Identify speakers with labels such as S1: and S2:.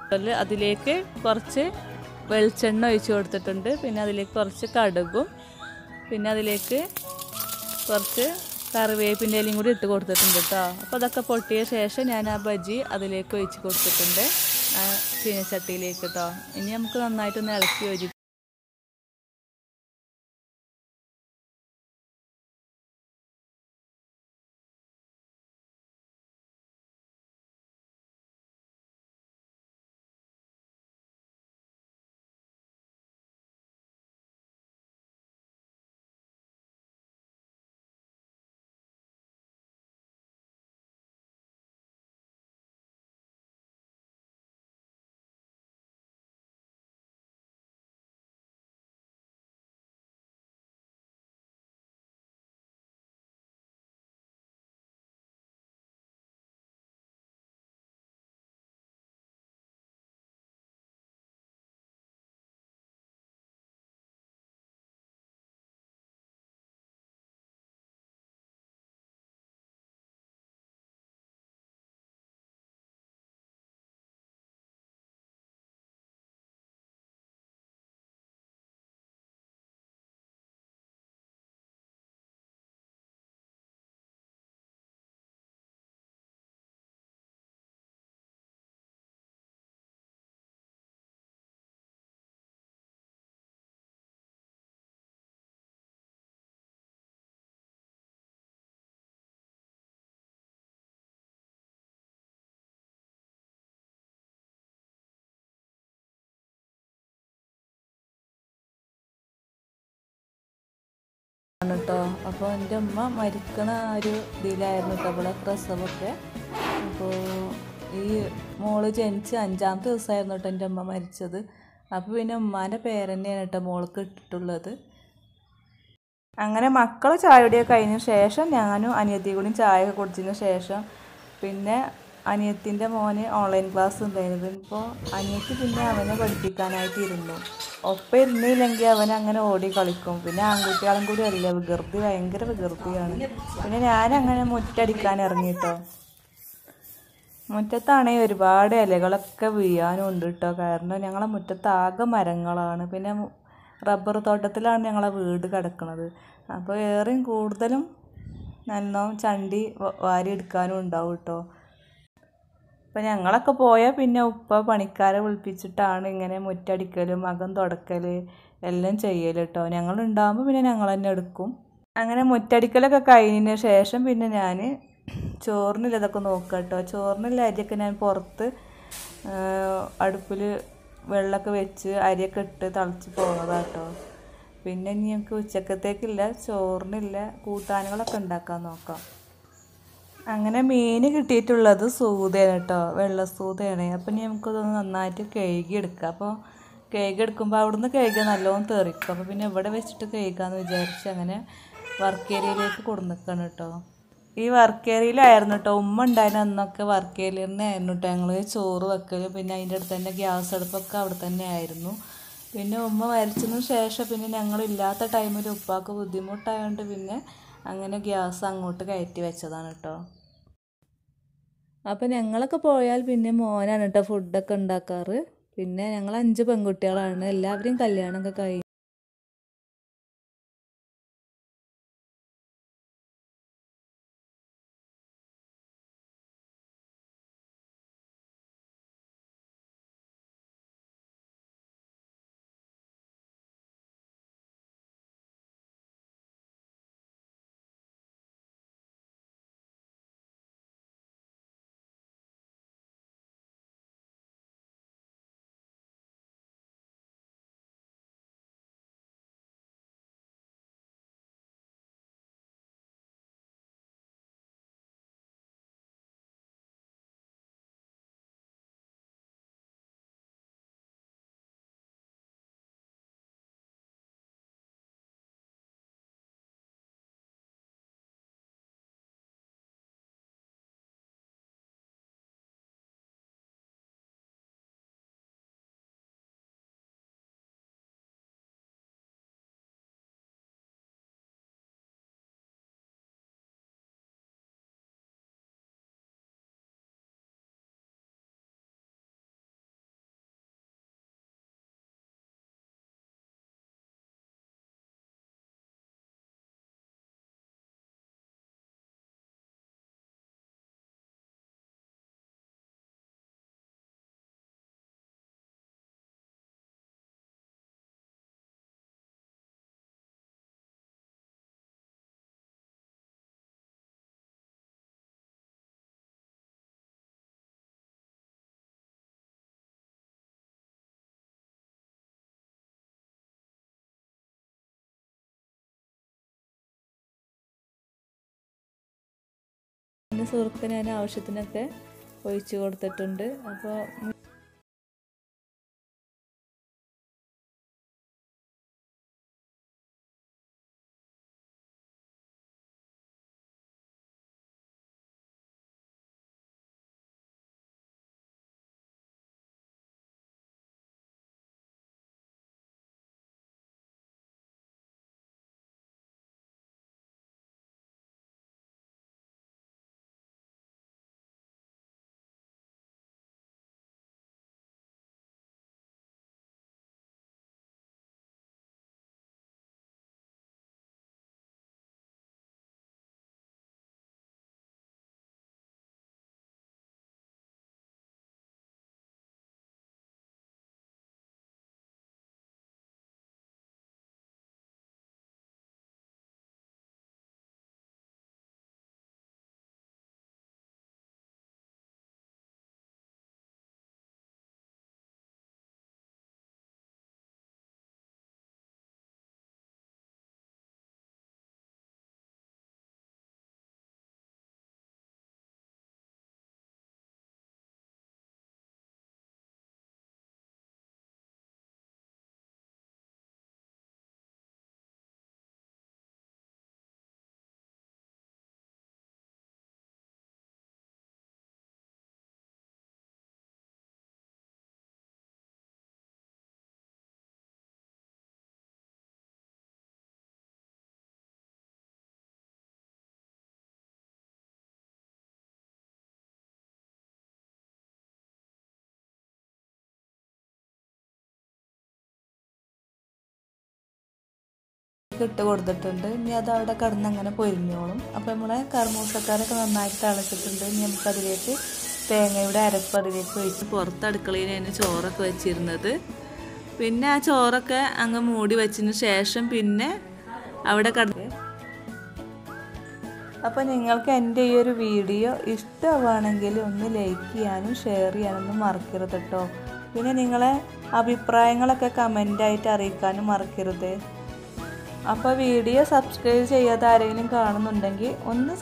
S1: അതില് അതിലേക്ക് കുറച്ച് വെളിച്ചെണ്ണ ഒഴിച്ച് കൊടുത്തിട്ടുണ്ട് പിന്നെ അതിലേക്ക് കുറച്ച് കടുകും പിന്നെ അതിലേക്ക് കുറച്ച് കറിവേപ്പിൻ്റെ ഇലയും കൂടി ഇട്ട് കൊടുത്തിട്ടുണ്ട് കേട്ടോ അപ്പോൾ അതൊക്കെ പൊട്ടിയ ശേഷം ഞാൻ ആ ബജി അതിലേക്ക് ഒഴിച്ച് കൊടുത്തിട്ടുണ്ട് ആ ചീനച്ചട്ടിയിലേക്ക് കേട്ടോ ഇനി നമുക്ക് നന്നായിട്ടൊന്ന് ഇളക്കി യോജിപ്പിക്കാം ആണ് കേട്ടോ അപ്പോൾ എൻ്റെ അമ്മ മരിക്കണ ആ ഒരു ഇതിലായിരുന്നു കേട്ടോ ഇവിടെ പ്രസവമൊക്കെ അപ്പോൾ ഈ മോള് ജനിച്ച് അഞ്ചാമത്തെ ദിവസമായിരുന്നു കേട്ടോ എൻ്റെ അമ്മ മരിച്ചത് അപ്പോൾ പിന്നെ ഉമ്മാൻ്റെ പേരന്നെയാണ് കേട്ടോ മോൾക്ക് ഇട്ടിട്ടുള്ളത് അങ്ങനെ മക്കൾ ചായയുടെയൊക്കെ കഴിഞ്ഞ ശേഷം ഞാനും അനിയത്തി കൂടിയും ചായ ഒക്കെ കുടിച്ചതിന് ശേഷം പിന്നെ അനിയത്തിൻ്റെ മോന് ഓൺലൈൻ ക്ലാസ് ഉണ്ടായിരുന്നത് ഇപ്പോൾ അനിയത്തി പിന്നെ അവനെ പഠിപ്പിക്കാനായിട്ട് ഇരുന്നു ഒപ്പം ഇരുന്നില്ലെങ്കിൽ അവൻ അങ്ങനെ ഓടി കളിക്കും പിന്നെ ആൺകുട്ടികളും കൂടി അല്ല വികൃതി ഭയങ്കര വികൃതിയാണ് പിന്നെ ഞാൻ അങ്ങനെ മുറ്റടിക്കാൻ ഇറങ്ങിട്ടോ മുറ്റത്താണെങ്കിൽ ഒരുപാട് ഇലകളൊക്കെ വീഴാനും ഉണ്ട് കേട്ടോ കാരണം ഞങ്ങളെ മുറ്റത്ത് ആകെ മരങ്ങളാണ് പിന്നെ മു- റബ്ബർ തോട്ടത്തിലാണ് ഞങ്ങളെ വീട് കിടക്കുന്നത് അപ്പോൾ ഏറെയും കൂടുതലും നല്ലോണം ചണ്ടി വ- വാരി എടുക്കാനും ഉണ്ടാവും കേട്ടോ അപ്പം ഞങ്ങളൊക്കെ പോയാൽ പിന്നെ ഉപ്പ പണിക്കാരെ വിളിപ്പിച്ചിട്ടാണ് ഇങ്ങനെ മുറ്റടിക്കലും അകം തുടക്കൽ എല്ലാം ചെയ്യൽ കേട്ടോ ഞങ്ങളുണ്ടാകുമ്പോൾ പിന്നെ ഞങ്ങൾ തന്നെ എടുക്കും അങ്ങനെ മുറ്റടിക്കലൊക്കെ കഴിഞ്ഞതിന് ശേഷം പിന്നെ ഞാൻ ചോറിനില്ല ഇതൊക്കെ നോക്കുക കേട്ടോ ചോറിനുള്ള അരിയൊക്കെ ഞാൻ പുറത്ത് അടുപ്പിൽ വെള്ളമൊക്കെ വെച്ച് അരിയൊക്കെ ഇട്ട് തിളച്ച് പോകുന്നതാണ് കേട്ടോ പിന്നെ ഇനി ഞങ്ങൾക്ക് ഉച്ചക്കത്തേക്കില്ല ചോറിനില്ല കൂട്ടാനുകളൊക്കെ ഉണ്ടാക്കാൻ നോക്കാം അങ്ങനെ മീൻ കിട്ടിയിട്ടുള്ളത് സൂതയാണ് കേട്ടോ വെള്ള സൂതയാണ് അപ്പം ഇനി നമുക്കതൊന്ന് നന്നായിട്ട് കഴുകി എടുക്കാം അപ്പോൾ കഴുകി എടുക്കുമ്പോൾ അവിടുന്ന് കഴുകിയാൽ നല്ലോണം തെറിക്കും അപ്പോൾ പിന്നെ ഇവിടെ വെച്ചിട്ട് കഴുകാമെന്ന് വിചാരിച്ച് അങ്ങനെ വർക്ക് ഏരിയയിലേക്ക് കൊടുന്നിക്കാണ് കേട്ടോ ഈ വർക്ക് ഏരിയയിലായിരുന്നു കേട്ടോ ഉമ്മ ഉണ്ടായിരുന്ന അന്നൊക്കെ വർക്ക് ഏരിയയിൽ തന്നെ ആയിരുന്നു കേട്ടോ ഞങ്ങൾ ചോറ് വെക്കൽ പിന്നെ അതിൻ്റെ അടുത്ത് തന്നെ ഗ്യാസ് അടുപ്പൊക്കെ അവിടെ തന്നെ ആയിരുന്നു പിന്നെ ഉമ്മ മരിച്ചതിന് ശേഷം പിന്നെ ഞങ്ങളില്ലാത്ത ടൈമിൽ ഉപ്പാക്ക് ബുദ്ധിമുട്ടായതുകൊണ്ട് പിന്നെ അങ്ങനെ ഗ്യാസ് അങ്ങോട്ട് കയറ്റി വെച്ചതാണ് കേട്ടോ അപ്പം ഞങ്ങളൊക്കെ പോയാൽ പിന്നെ മോനാണ് കേട്ടോ ഫുഡൊക്കെ ഉണ്ടാക്കാറ് പിന്നെ ഞങ്ങൾ അഞ്ച് പെൺകുട്ടികളാണ് എല്ലാവരെയും കല്യാണമൊക്കെ കഴിഞ്ഞു പിന്നെ സുറുക്ക ഞാൻ ആവശ്യത്തിനൊക്കെ ഒഴിച്ചു കൊടുത്തിട്ടുണ്ട് അപ്പോൾ ഇട്ട് കൊടുത്തിട്ടുണ്ട് ഇനി അത് അവിടെ കിടന്ന് അങ്ങനെ പൊരിഞ്ഞോളും അപ്പോൾ നമ്മളെ കർമൂസക്കാരൊക്കെ നന്നായിട്ട് തിളച്ചിട്ടുണ്ട് ഇനി നമുക്ക് അതിലേക്ക് തേങ്ങയുടെ അരപ്പ് അതിലേക്ക് ഒഴിച്ച് പുറത്ത് അടുക്കളയിൽ അതിന് ചോറൊക്കെ വെച്ചിരുന്നത് പിന്നെ ആ ചോറൊക്കെ അങ്ങ് മൂടി വെച്ചതിന് ശേഷം പിന്നെ അവിടെ കിടന്ന് അപ്പോൾ നിങ്ങൾക്ക് എൻ്റെ ഈ ഒരു വീഡിയോ ഇഷ്ടമാണെങ്കിൽ ഒന്ന് ലൈക്ക് ചെയ്യാനും ഷെയർ ചെയ്യാനൊന്നും മറക്കരുത് കേട്ടോ പിന്നെ നിങ്ങളെ അഭിപ്രായങ്ങളൊക്കെ കമൻ്റായിട്ട് അറിയിക്കാനും മറക്കരുത് അപ്പോൾ വീഡിയോ സബ്സ്ക്രൈബ് ചെയ്യാതെ ആരെങ്കിലും കാണുന്നുണ്ടെങ്കിൽ ഒന്ന്